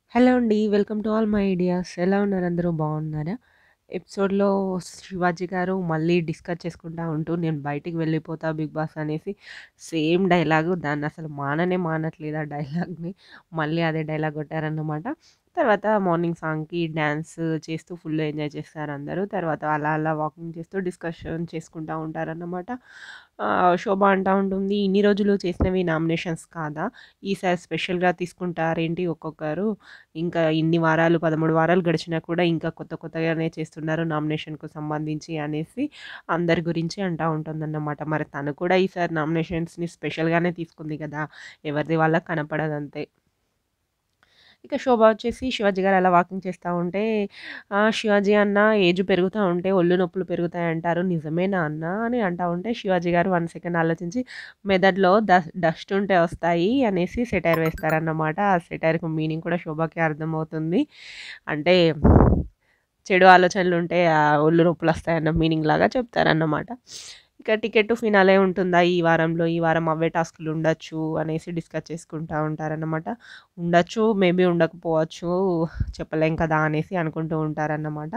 Hello అండి. Welcome to all my ideas. ఎలా ఉన్నారు అందరూ బాగున్నారా? ఎపిసోడ్‌లో శివాజీ గారు మళ్ళీ డిస్కస్ చేసుకుంటా ఉంటూ నేను బయటికి వెళ్ళిపోతా బిగ్ బాస్ అనేసి సేమ్ డైలాగు దాన్నసలు మాననే మానట్లేదు ఆ డైలాగ్‌ని. మళ్ళీ అదే డైలాగ్ కొట్టారన్నమాట. తర్వాత మార్నింగ్ సాంగ్‌కి డాన్స్ చేస్తూ ఫుల్ ఎంజాయ్ చేస్తారందరూ. తర్వాత అలా అలా వాకింగ్ చేస్తూ డిస్కషన్ చేసుకుంటా ఉంటారన్నమాట. ఆహ్, శోభ అంటా ఉంటుంది, "ఇన్ని రోజులు చేసినవి నామినేషన్స్ కాదా? ఈసారి స్పెషల్‌గా తీసుకుంటారేంటి ఒక్కొక్కరు? ఇంకా ఇన్ని వారాలు 13 వారాలు గడిచినా కూడా ఇంకా కొత్త కొత్తగానే చేస్తున్నారు నామినేషన్‌కు సంబంధించి" అనేసి అందరి గురించి అంటా ఉంటుందన్నమాట. మరి తను కూడా ఈసారి నామినేషన్స్‌ని స్పెషల్‌గానే తీసుకుంది కదా! ఎవరిది వాళ్ళకి కనపడదంతే. ఇక శోభ వచ్చేసి శివాజీ గారు అలా వాకింగ్ చేస్తా ఉంటే, "ఆహ్, శివాజీ అన్న ఏజ్ పెరుగుతా ఉంటే ఒళ్ళు నొప్పులు పెరుగుతాయంటారు. నిజమేనా అన్న?" అని అంటా ఉంటే శివాజీ గారు 1 సెకండ్ ఆలోచించి, "మెదడులో డ డస్ట్ ఉంటే వస్తాయి" అనేసి సెటైర్ వేస్తారన్నమాట. ఆ సెటైర్‌కి మీనింగ్ కూడా శోభకి అర్థమవుతుంది. అంటే చెడు ఆలోచనలుంటే ఆహ్, ఒళ్ళు నొప్పులొస్తాయన్న మీనింగ్ లాగా చెప్తారన్నమాట. ఇక టికెట్ టు ఫినాలే ఉంటుందా ఈ వారంలో? ఈ వారం అవే టాస్క్‌లు ఉండొచ్చు అనేసి డిస్కస్ చేసుకుంటా ఉంటారన్నమాట. ఉండొచ్చు, మేబీ ఉండకపోవచ్చు. చెప్పలేం కదా! అనేసి అనుకుంటూ ఉంటారన్నమాట.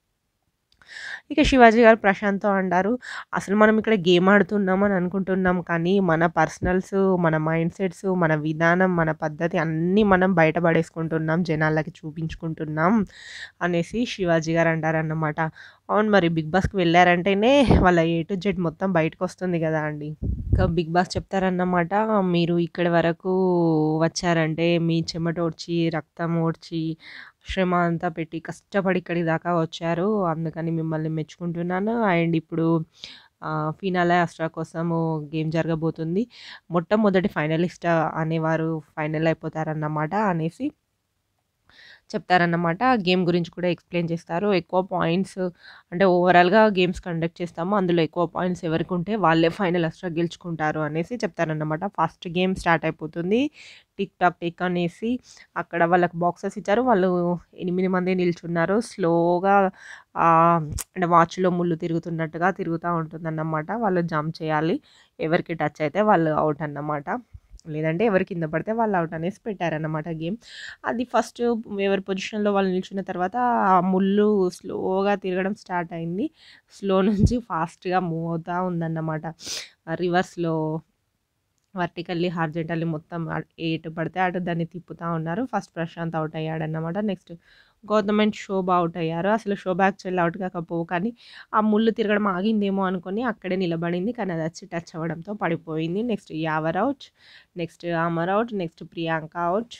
ఇక శివాజీ గారు ప్రశాంత్‌తో అంటారు, "అసలు మనం ఇక్కడ గేమ్ ఆడుతున్నాం అని అనుకుంటున్నాం కానీ, మన పర్సనల్స్, మన మైండ్ సెట్స్, మన విధానం, మన పద్ధతి అన్నీ మనం బయట పడేసుకుంటున్నాం. జనాలకి చూపించుకుంటున్నాం" అనేసి శివాజీ గారు అంటారన్నమాట. అవును మరి బిగ్ బాస్‌కి వెళ్లారంటేనే వాళ్ళ ఏ టు జెడ్ మొత్తం బయటకొస్తుంది గదా అండీ! ఇక బిగ్ బాస్ చెప్తారన్నమాట, "మీరు ఇక్కడి వరకు వచ్చారంటే మీ చెమటోడ్చి, రక్తం ఓడ్చి, శ్రమ అంతా పెట్టి కష్టపడి ఇక్కడి దాకా వచ్చారు. అందుకని మిమ్మల్ని మెచ్చుకుంటున్నాను. అండ్ ఇప్పుడు ఆహ్, ఫినాలే అస్ట్రా కోసము గేమ్ జరగబోతుంది. మొట్టమొదటి ఫైనలిస్ట్ అనేవారు ఫైనల్ అయిపోతారన్నమాట" అనేసి చెప్తారన్నమాట. గేమ్ గురించి కూడా ఎక్స్‌ప్లెయిన్ చేస్తారు. ఎక్కువ పాయింట్స్ అంటే ఓవరాల్‌గా గేమ్స్ కండక్ట్ చేస్తాము. అందులో ఎక్కువ పాయింట్స్ ఎవరికుంటే వాళ్ళే ఫైనల్ అస్ట్రా గెలుచుకుంటారు అనేసి చెప్తారన్నమాట. ఫస్ట్ గేమ్ స్టార్ట్ అయిపోతుంది. టిక్ టాక్ టిక్ అనేసి అక్కడ వాళ్ళకి బాక్సెస్ ఇచ్చారు. వాళ్ళు 8 మంది నిల్చున్నారు. స్లోగా ఆహ్, అంటే వాచ్‌లో ముల్లు తిరుగుతున్నట్టుగా తిరుగుతా ఉంటుందన్నమాట. వాళ్ళు జంప్ చేయాలి. ఎవరికి టచ్ అయితే వాళ్ళు ఔట్ అన్నమాట. లేదంటే ఎవరు కింద పడితే వాళ్ళు ఔట్ అనేసి పెట్టారన్నమాట గేమ్. అది ఫస్ట్ ఎవరి పొజిషన్‌లో వాళ్ళు నిల్చున్న తర్వాత ఆ ముల్లు స్లోగా తిరగడం స్టార్ట్ అయింది. స్లో నుంచి ఫాస్ట్‌గా మూవ్ అవుతా ఉందన్నమాట. రివర్స్‌లో వర్టికల్లీ, హారిజాంటల్లీ మొత్తం అ ఎటు పడితే అటు దాన్ని తిప్పుతా ఉన్నారు. ఫస్ట్ ప్రశాంత్ ఔట్ అయ్యాడన్నమాట. Next Gautam and Shobha out అయ్యారు. అసలు శోభ యాక్చువల్లీ ఔట్ కాకపోవు కానీ, ఆ ముల్లు తిరగడం ఆగిందేమో అనుకోని అక్కడే నిలబడింది. కానీ అది వచ్చి టచ్ అవ్వడంతో పడిపోయింది. Next Yawar out, next Amar out, next Priyanka out.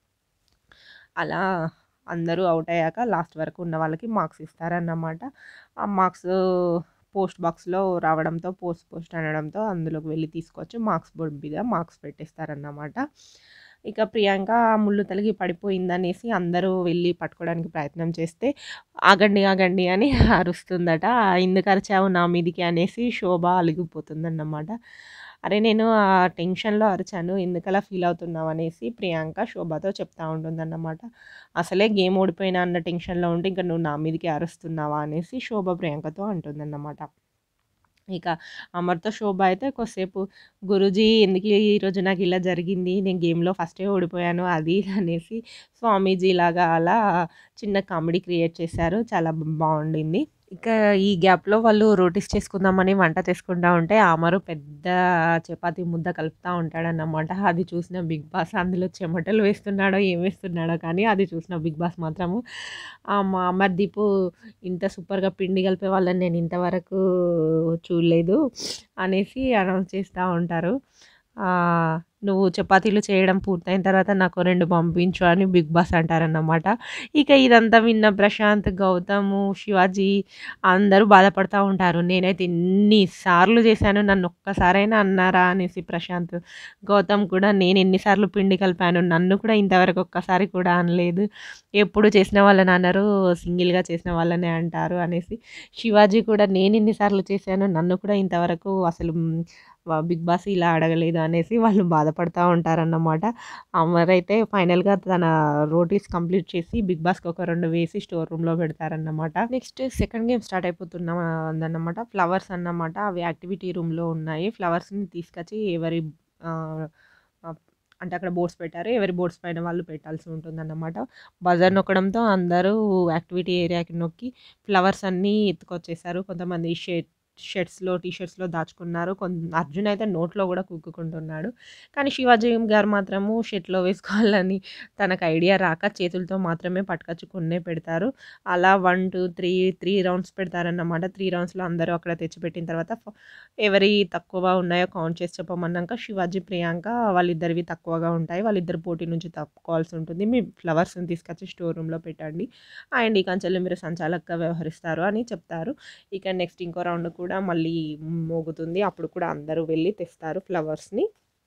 అలా అందరూ ఔట్ అయ్యాక లాస్ట్ వరకు ఉన్న వాళ్ళకి మార్క్స్ ఇస్తారన్నమాట. ఆ మార్క్స్ పోస్ట్ బాక్స్‌లో రావడంతో పోస్ట్ పోస్ట్ అనడంతో అందులోకి వెళ్లి తీసుకొచ్చి మార్క్స్ బోర్డ్ మీద మార్క్స్ పెట్టేస్తారన్నమాట. ఇక ప్రియాంక ముల్లు తగిలి పడిపోయిందనేసి అందరూ వెళ్లి పట్టుకోవడానికి ప్రయత్నం చేస్తే, "ఆగండి, ఆగండి" అని అరుస్తుందట. "ఎందుకు అరిచావు నా మీదికి" అనేసి శోభ అలిగిపోతుందన్నమాట. "అరే నేను ఆ టెన్షన్‌లో అరిచాను. ఎందుకలా ఫీల్ అవుతున్నావు" అనేసి ప్రియాంక శోభతో చెప్తా ఉంటుందన్నమాట. "అసలే గేమ్ ఓడిపోయినా అన్న టెన్షన్‌లో ఉంటే ఇంక నువ్వు నా మీదకే అరుస్తున్నావా" అనేసి శోభ ప్రియాంకతో అంటుందన్నమాట. ఇక అమర్‌తో శోభ అయితే కొద్దిసేపు "గురూజీ ఎందుకు ఈరోజు నాకు ఇలా జరిగింది. నేను గేమ్‌లో ఫస్టే ఓడిపోయాను" అది ఇది అనేసి స్వామీజీలాగా అలా చిన్న కామెడీ క్రియేట్ చేశారు. చాలా బావుండింది. ఇక ఈ గ్యాప్‌లో వాళ్ళు రోటీస్ చేసుకుందామని వంట చేసుకుంటా ఉంటే అమరు పెద్ద చపాతీ ముద్ద కలుపుతా ఉంటాడన్నమాట. అది చూసిన బిగ్ బాస్ అందులో చెమటలు వేస్తున్నాడో, ఏం వేస్తున్నాడో కానీ అది చూసిన బిగ్ బాస్ మాత్రము ఆహ్, మా అమర్‌దీపు ఇంత సూపర్‌గా పిండి కలిపే వాళ్ళని నేను ఇంతవరకు చూడలేదు అనేసి అనౌన్స్ చేస్తా ఉంటారు. ఆహ్, "నువ్వు చపాతీలు చేయడం పూర్తయిన తర్వాత నాకు 2 పంపించు" అని బిగ్ బాస్ అంటారన్నమాట. ఇక ఇదంతా విన్న ప్రశాంత్, గౌతము, శివాజీ అందరూ బాధపడతా ఉంటారు. "నేనైతే ఎన్ని సార్లు చేశాను. నన్ను ఒక్కసారైనా అన్నారా" అనేసి ప్రశాంత్. గౌతమ్ కూడా "నేను ఎన్ని సార్లు పిండి కలిపాను. నన్ను కూడా ఇంతవరకు ఒక్కసారి కూడా అనలేదు. ఎప్పుడు చేసిన వాళ్ళని అనరు. సింగిల్‌గా చేసిన వాళ్ళనే అంటారు" అనేసి. శివాజీ కూడా "నేను ఎన్ని సార్లు చేశాను. నన్ను కూడా ఇంతవరకు అసలు హ్మ్, వ బిగ్ బాస్ ఇలా అడగలేదు" అనేసి వాళ్ళు బాధపడతా ఉంటారన్నమాట. అమర్ అయితే ఫైనల్‌గా తన రోటీస్ కంప్లీట్ చేసి బిగ్ బాస్‌కి ఒక 2 వేసి స్టోర్ రూమ్‌లో పెడతారన్నమాట. నెక్స్ట్ సెకండ్ గేమ్ స్టార్ట్ అయిపోతున్న దన్నమాట. ఫ్లవర్స్ అన్నమాట. అవి యాక్టివిటీ రూమ్‌లో ఉన్నాయి. ఫ్లవర్స్‌ని తీసుకొచ్చి ఎవరి ఆహ్, ఆహ్, అంటే అక్కడ బోర్డ్స్ పెట్టారు. ఎవరి బోర్డ్స్ పైన వాళ్ళు పెట్టాల్సి ఉంటుందన్నమాట. బజర్ నొక్కడంతో అందరూ యాక్టివిటీ ఏరియాకి నొక్కి ఫ్లవర్స్ అన్నీ ఎత్తుకొచ్చేసారు. కొంతమంది షర్ట్ షర్ట్స్‌లో, టీ షర్ట్స్‌లో దాచుకున్నారు. కొన్ అర్జున్ అయితే నోట్లో గూడా కుక్కుకుంటున్నాడు. కానీ శివాజీ గారు మాత్రము షర్ట్‌లో వేసుకోవాలని తనకు ఐడియా రాక చేతులతో మాత్రమే పట్టుకొచ్చి కొన్నే పెడతారు. అలా 1, 2, 3, 3 రౌండ్స్ పెడతారన్నమాట. 3 రౌండ్స్‌లో అందరూ అక్కడ తెచ్చిపెట్టిన తర్వాత ఫ ఎవరియి తక్కువ ఉన్నాయో కౌంట్ చేసి చెప్పమన్నాక శివాజీ, ప్రియాంక వాళ్ళిద్దరివి తక్కువగా ఉంటాయి. వాళ్ళిద్దరు పోటీ నుంచి తప్పుకోవాల్సి ఉంటుంది. మీ ఫ్లవర్స్‌ని తీసుకొచ్చి స్టోర్ రూమ్‌లో పెట్టండి. అండ్ ఈ కంచెలో మీరు సంచాలకుగా వ్యవహరిస్తారు అని చెప్తారు. ఇక నెక్స్ట్ ఇంకో రౌండ్ కూడా మళ్ళీ మోగుతుంది. అప్పుడు కూడా అందరూ వెళ్లి తెస్తారు ఫ్లవర్స్‌ని.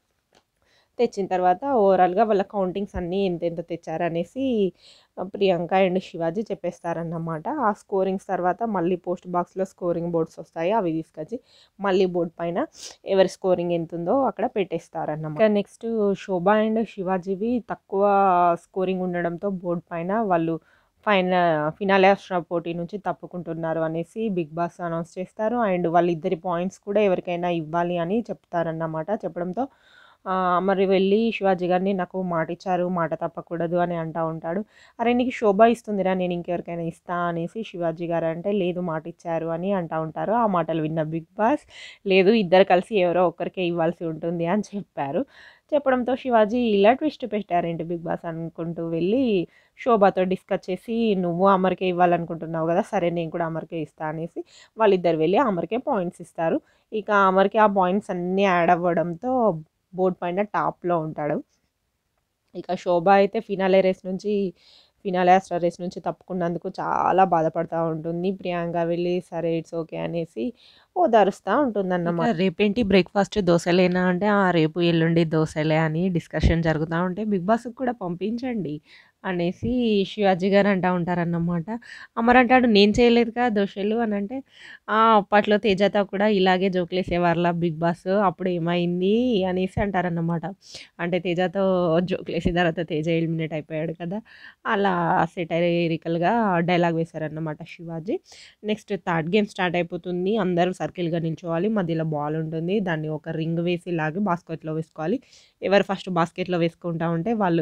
తెచ్చిన తర్వాత ఓవరాల్‌గా వాళ్ళ కౌంటింగ్స్ అన్నీ ఎంతెంత తెచ్చారనేసి ప్రియాంక అండ్ శివాజీ చెప్పేస్తారన్నమాట. ఆ స్కోరింగ్స్ తర్వాత మళ్ళీ పోస్ట్ బాక్స్‌లో స్కోరింగ్ బోర్డ్స్ వస్తాయి. అవి తీసుకొచ్చి మళ్ళీ బోర్డ్ పైన ఎవరి స్కోరింగ్ ఎంతుందో అక్కడ పెట్టేస్తారన్నమాట. ఇక నెక్స్ట్ శోభ అండ్ శివాజీవి తక్కువ స్కోరింగ్ ఉండడంతో బోర్డ్ పైన వాళ్ళు ఫైన ఫినాలే అష్రా పోటీ నుంచి తప్పుకుంటున్నారు అనేసి బిగ్ బాస్ అనౌన్స్ చేస్తారు. అండ్ వాళ్ళిద్దరి పాయింట్స్ కూడా ఎవరికైనా ఇవ్వాలి అని చెప్తారన్నమాట. చెప్పడంతో ఆహ్, మరి వెళ్లి శివాజీ గారిని నాకు మాటిచ్చారు. మాట తప్పకూడదు అని అంటా ఉంటాడు. అరె! నీకు శోభ ఇస్తుందిరా నేను ఇంకెవరికైనా ఇస్తా అనేసి శివాజీ గారు అంటే లేదు మాటిచ్చారు అని అంటా ఉంటారు. ఆ మాటలు విన్న బిగ్ బాస్ లేదు ఇద్దరు కలిసి ఎవరో ఒక్కరికే ఇవ్వాల్సి ఉంటుంది అని చెప్పారు. చెప్పడంతో శివాజీ ఇలా ట్విస్ట్ పెట్టారేంటి బిగ్ బాస్ అనుకుంటూ వెళ్ళి శోభతో డిస్కస్ చేసి నువ్వు అమర్‌కే ఇవ్వాలనుకుంటున్నావు గదా! సరే నేను కూడా అమర్‌కే ఇస్తా అనేసి వాళ్ళిద్దరు వెళ్లి అమర్‌కే పాయింట్స్ ఇస్తారు. ఇక అమర్‌కి ఆ పాయింట్స్ అన్నీ యాడ్ అవ్వడంతో బోర్డ్ పైన టాప్‌లో ఉంటాడు. ఇక శోభ అయితే ఫినాలే రేస్ నుంచి ఫినాలే అష్రా రేస్ నుంచి తప్పుకున్నందుకు చాలా బాధపడతా ఉంటుంది. ప్రియాంక వెళ్లి సరే ఇట్స్ ఓకే అనేసి ఓదారుస్తా ఉంటుందన్నమాట. రేపేంటి బ్రేక్‌ఫాస్ట్ దోసలేనా అంటే ఆ! రేపు ఎల్లుండి దోసలే అని డిస్కషన్ జరుగుతా ఉంటే బిగ్ బాస్‌కి కూడా పంపించండి అనేసి శివాజీ గారు అంటా ఉంటారన్నమాట. అమర్ అంటాడు నేను చేయలేదుగా దోసలు అనంటే ఆ! అప్పట్లో తేజతో కూడా ఇలాగే జోకులేసేవారులా బిగ్ బాస్ అప్పుడు ఏమైంది అనేసి అంటారన్నమాట. అంటే తేజతో జోకులేసిన తర్వాత తేజ ఎలిమినేట్ అయిపోయాడు కదా! అలా సెటైరికల్‌గా డైలాగ్ వేశారన్నమాట Shivaji. Next third game start అయిపోతుంది. అందరూ సర్కిల్‌గా నిల్చోవాలి. మధ్యలో బాల్ ఉంటుంది. దాన్ని ఒక రింగ్ వేసి లాగి బాస్కెట్‌లో వేసుకోవాలి. ఎవరు ఫస్ట్ బాస్కెట్‌లో వేసుకుంటా ఉంటే వాళ్ళు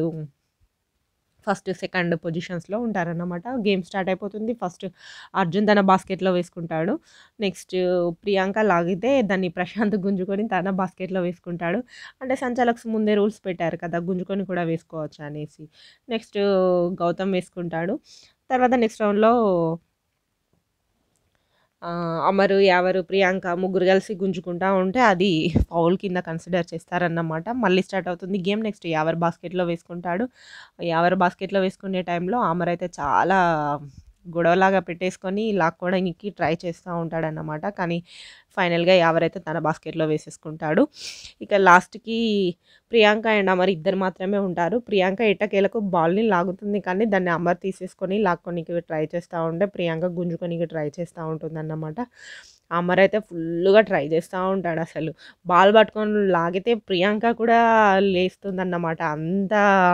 ఫస్ట్, సెకండ్ పొజిషన్స్‌లో ఉంటారన్నమాట. గేమ్ స్టార్ట్ అయిపోతుంది. ఫస్ట్ అర్జున్ తన బాస్కెట్‌లో వేసుకుంటాడు. నెక్స్ట్ ప్రియాంక లాగితే దాన్ని ప్రశాంత్ గుంజుకొని తన బాస్కెట్‌లో వేసుకుంటాడు. అంటే సంచాలక్స్ ముందే రూల్స్ పెట్టారు కదా! గుంజుకొని కూడా వేసుకోవచ్చు అనేసి. నెక్స్ట్ గౌతమ్ వేసుకుంటాడు. తర్వాత నెక్స్ట్ రౌండ్‌లో ఆహ్, అమరు, యావరు, ప్రియాంక ముగ్గురు కలిసి గుంజుకుంటా ఉంటే అది ఫౌల్ కింద కన్సిడర్ చేస్తారన్నమాట. మళ్ళీ స్టార్ట్ అవుతుంది గేమ్. నెక్స్ట్ యావర్ బాస్కెట్‌లో వేసుకుంటాడు. యావర్ బాస్కెట్‌లో వేసుకునే టైంలో అమర్ అయితే చాలా గొడవలాగా పెట్టేసుకొని లాక్కోవడానికి ట్రై చేస్తా ఉంటాడన్నమాట. కానీ ఫైనల్‌గా యావర్ అయితే తన బాస్కెట్‌లో వేసేసుకుంటాడు. ఇక లాస్ట్‌కి ప్రియాంక అండ్ అమర్ ఇద్దరు మాత్రమే ఉంటారు. ప్రియాంక ఎట్టకేలకు బాల్‌ని లాగుతుంది కానీ దాన్ని అమర్ తీసేసుకొని లాక్కోనీకి ట్రై చేస్తా ఉంటే ప్రియాంక గుంజుకోనీకి ట్రై చేస్తా ఉంటుందన్నమాట. అమర్ అయితే ఫుల్లుగా ట్రై చేస్తా ఉంటాడసలు. బాల్ పట్టుకొని లాగితే ప్రియాంక కూడా లేస్తుందన్నమాట. అంత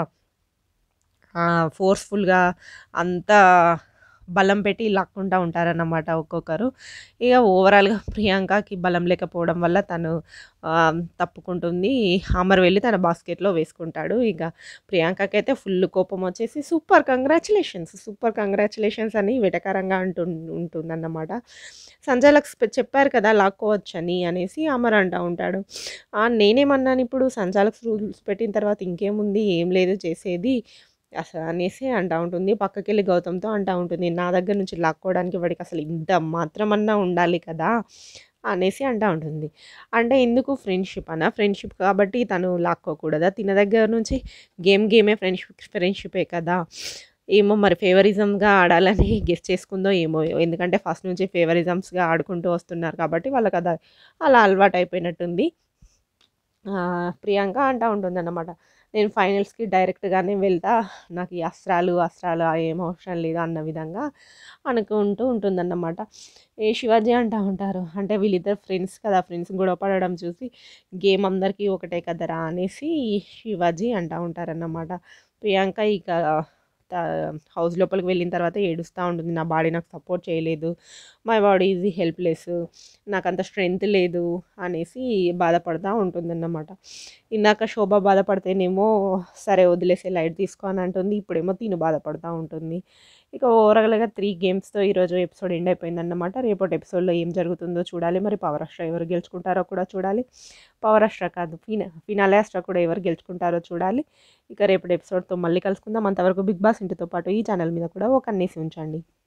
ఆహ్, ఫోర్స్‌ఫుల్‌గా అంత బలం పెట్టి లాక్కుంటా ఉంటారన్నమాట ఒక్కొక్కరు. ఇక ఓవరాల్‌గా ప్రియాంకకి బలం లేకపోవడం వల్ల తను ఆహ్, తప్పుకుంటుంది. అమర్ వెళ్లి తన బాస్కెట్‌లో వేసుకుంటాడు. ఇక ప్రియాంకకైతే ఫుల్ కోపం వచ్చేసి సూపర్ కంగ్రాచ్యులేషన్స్, సూపర్ కంగ్రాచ్యులేషన్స్ అని వెటకారంగా అంటు ఉంటుందన్నమాట. సంచాలక్స్ చెప్పారు కదా! లాక్కోవచ్చని అనేసి అమర్ అంటా ఉంటాడు. ఆ! నేనేమన్నాను ఇప్పుడు సంచాలక్స్ రూల్స్ పెట్టిన తర్వాత ఇంకేముంది ఏం లేదు చేసేది అస అనేసి అంటా ఉంటుంది. పక్కకెళ్ళి గౌతమ్‌తో అంటా ఉంటుంది. నా దగ్గర నుంచి లాక్కోవడానికి వాడికి అసలు ఇంత మాత్రమన్నా ఉండాలి కదా! అనేసి అంటా ఉంటుంది. అంటే ఎందుకు ఫ్రెండ్‌షిప్ అనా? ఫ్రెండ్‌షిప్ కాబట్టి తను లాక్కోకూడదా? తిన దగ్గర నుంచి గేమ్ గేమే ఫ్రెండ్‌షిప్ ఫ్రెండ్‌షిపే కదా! ఏమో మరి ఫేవరిజంగా ఆడాలని గెస్ చేసుకుందో ఏమో! ఎందుకంటే ఫస్ట్ నుంచి ఫేవరిజమ్స్‌గా ఆడుకుంటూ వస్తున్నారు కాబట్టి వాళ్ళకది అలా అలవాటయిపోయినట్టుంది. ఆహ్, ప్రియాంక అంటా ఉంటుందన్నమాట. నేను ఫైనల్స్‌కి డైరెక్ట్‌గానే వెళ్తా. నాకు ఈ అస్త్రాలు, అస్త్రాలు ఏం అవసరం లేదు అన్న విధంగా అనుకుంటూ ఉంటుందన్నమాట. ఏ శివాజీ అంటా ఉంటారు. అంటే వీళ్ళిద్దరు ఫ్రెండ్స్ కదా! ఫ్రెండ్స్ గొడవ పడడం చూసి గేమ్ అందరికీ ఒకటే కదరా! అనేసి శివాజీ అంటా ఉంటారన్నమాట. ప్రియాంక ఇక హౌస్ లోపలికి వెళ్ళిన తర్వాత ఏడుస్తూ ఉంటుంది నా బాడీ నాకు సపోర్ట్ చేయలేదు మై బాడీ ఈజీ హెల్ప్లెస్ నాకు అంత స్ట్రెంగ్త్ లేదు అనేసి బాధపడుతూ ఉంటుందన్నమాట ఇందాక శోభ బాధపడితేనేమో సరే వదిలేసే లైట్ తీసుకో అని అంటుంది ఇప్పుడేమో తిను బాధపడుతూ ఉంటుంది ఇక ఓవరాల్గా త్రీ గేమ్స్తో ఈరోజు ఎపిసోడ్ ఎండ్ అయిపోయిందన్నమాట రేపటి ఎపిసోడ్లో ఏం జరుగుతుందో చూడాలి మరి పవర్ అస్ట్రా ఎవరు గెలుచుకుంటారో కూడా చూడాలి పవర్ అస్ట్రా కాదు ఫినా ఫినాలే అస్ట్రా కూడా ఎవరు గెలుచుకుంటారో చూడాలి ఇక రేపటి ఎపిసోడ్తో మళ్ళీ కలుసుకుందాం అంతవరకు బిగ్ బాస్ ఇంటితో పాటు ఈ ఛానల్ మీద కూడా ఒక అన్నేసి ఉంచండి